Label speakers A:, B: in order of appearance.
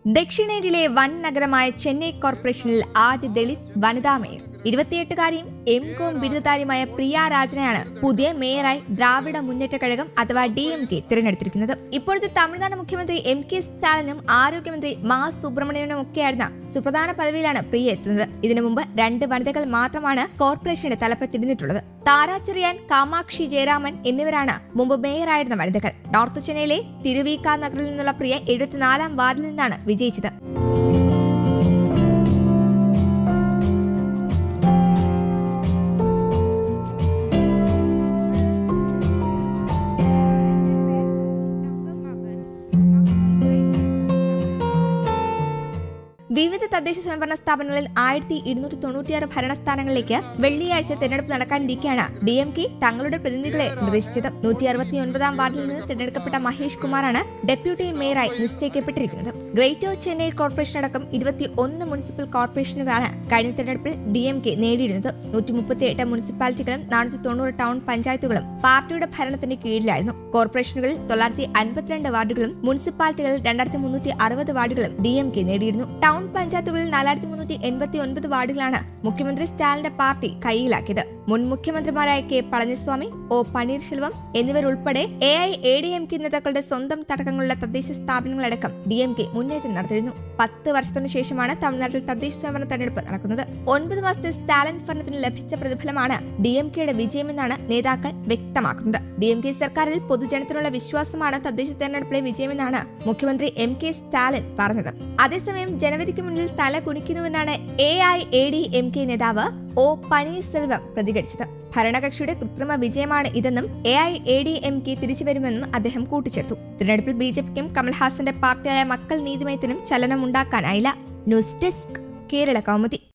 A: ദക്ഷിണേന്ത്യയിലെ വൻ നഗരമായ ചെന്നൈ കോർപ്പറേഷനിൽ ആദ്യ ദളിത് വനിതാ മേയർ ഇരുപത്തിയെട്ടുകാരിയും എം കോം ബിരുദധാരിയുമായ പ്രിയ രാജനെയാണ് പുതിയ മേയറായി ദ്രാവിഡ മുന്നേറ്റ കഴകം അഥവാ ഡി എം കെ തിരഞ്ഞെടുത്തിരിക്കുന്നത് ഇപ്പോഴത്തെ തമിഴ്നാട് മുഖ്യമന്ത്രി എം കെ സ്റ്റാലിനും ആരോഗ്യമന്ത്രി മാ സുബ്രഹ്മണ്യനും ഒക്കെയായിരുന്ന സുപ്രധാന പദവിയിലാണ് പ്രിയ എത്തുന്നത് ഇതിനു മുമ്പ് രണ്ട് വനിതകൾ മാത്രമാണ് കോർപ്പറേഷന്റെ തലപ്പത്തിരുന്നിട്ടുള്ളത് താര ചെറിയാൻ കാമാക്ഷി ജയരാമൻ എന്നിവരാണ് മുമ്പ് മേയറായിരുന്ന വനിതകൾ നോർത്ത് ചെന്നൈയിലെ തിരുവീക്ക നഗറിൽ നിന്നുള്ള പ്രിയ എഴുപത്തിനാലാം വാർഡിൽ നിന്നാണ് വിജയിച്ചത് വിവിധ തദ്ദേശ സ്വയംഭരണ സ്ഥാപനങ്ങളിൽ ആയിരത്തി ഇരുന്നൂറ്റി തൊണ്ണൂറ്റിയാറ് ഭരണസ്ഥാനങ്ങളിലേക്ക് വെള്ളിയാഴ്ച തെരഞ്ഞെടുപ്പ് നടക്കാനിരിക്കെയാണ് ഡി എം കെ തങ്ങളുടെ പ്രതിനിധികളെ നിർദ്ദേശിച്ചത് നൂറ്റി അറുപത്തി ഒൻപതാം വാർഡിൽ നിന്ന് തിരഞ്ഞെടുക്കപ്പെട്ട മഹേഷ് കുമാറാണ് ഡെപ്യൂട്ടി മേയറായി നിശ്ചയിക്കപ്പെട്ടിരിക്കുന്നത് ഗ്രേറ്റർ ചെന്നൈ കോർപ്പറേഷൻ അടക്കം ഇരുപത്തി ഒന്ന് മുനിസിപ്പൽ കോർപ്പറേഷനുകളാണ് കഴിഞ്ഞ തെരഞ്ഞെടുപ്പിൽ ഡി എം കെ നേടിയിരുന്നത് നൂറ്റി മുപ്പത്തി എട്ട് മുനിസിപ്പാലിറ്റികളും നാനൂറ്റി തൊണ്ണൂറ് ടൗൺ പഞ്ചായത്തുകളും പാർട്ടിയുടെ ഭരണത്തിന്റെ കീഴിലായിരുന്നു കോർപ്പറേഷനുകളിൽ തൊള്ളായിരത്തി അൻപത്തിരണ്ട് വാർഡുകളും മുനിസിപ്പാലിറ്റികളിൽ രണ്ടായിരത്തി മുന്നൂറ്റി അറുപത് വാർഡുകളും ഡി എം കെ നേടിയിരുന്നു ടൗൺ പഞ്ചായത്തുകളിൽ നാലായിരത്തി മുന്നൂറ്റി എൺപത്തി ഒൻപത് വാർഡുകളാണ് മുഖ്യമന്ത്രി സ്റ്റാലിന്റെ പാർട്ടി കൈയിലാക്കിയത് മുൻ മുഖ്യമന്ത്രിമാരായ കെ പളനിസ്വാമി ഒ പനീർശെൽവം എന്നിവരുൾപ്പെടെ A I A D M K നേതാക്കളുടെ സ്വന്തം തടക്കങ്ങളുള്ള തദ്ദേശ സ്ഥാപനങ്ങളടക്കം ഡി എം കെ മുന്നേറ്റം നടത്തിയിരുന്നു പത്ത് വർഷത്തിനു ശേഷമാണ് തമിഴ്നാട്ടിൽ തദ്ദേശ സ്വയംഭരണ തെരഞ്ഞെടുപ്പ് നടക്കുന്നത് ഒൻപത് മാസത്തെ സ്റ്റാലിൻ ഭരണത്തിന് ലഭിച്ച പ്രതിഫലമാണ് ഡി എം കെയുടെ വിജയമെന്നാണ് നേതാക്കൾ വ്യക്തമാക്കുന്നത് ഡി എം കെ സർക്കാരിൽ പൊതുജനത്തിനുള്ള വിശ്വാസമാണ് തദ്ദേശ തെരഞ്ഞെടുപ്പിലെ വിജയമെന്നാണ് മുഖ്യമന്ത്രി എം കെ സ്റ്റാലിൻ പറഞ്ഞത് അതേസമയം ജനവിധിക്ക് മുന്നിൽ തല കുനിക്കുന്നുവെന്നാണ് A I A D M K നേതാവ് ഒ പനീർസെൽവം പ്രതികരിച്ചത് ഭരണകക്ഷിയുടെ കൃത്രിമ വിജയമാണ് ഇതെന്നും A I A D M K തിരിച്ചു വരുമെന്നും അദ്ദേഹം കൂട്ടിച്ചേർത്തു തിരഞ്ഞെടുപ്പിൽ ബി ജെ പിക്കും കമൽഹാസന്റെ പാർട്ടിയായ മക്കൾ നീതിമയത്തിനും ചലനമുണ്ടാക്കാനായില്ല ന്യൂസ് ഡെസ്ക് കേരള കൗമുദി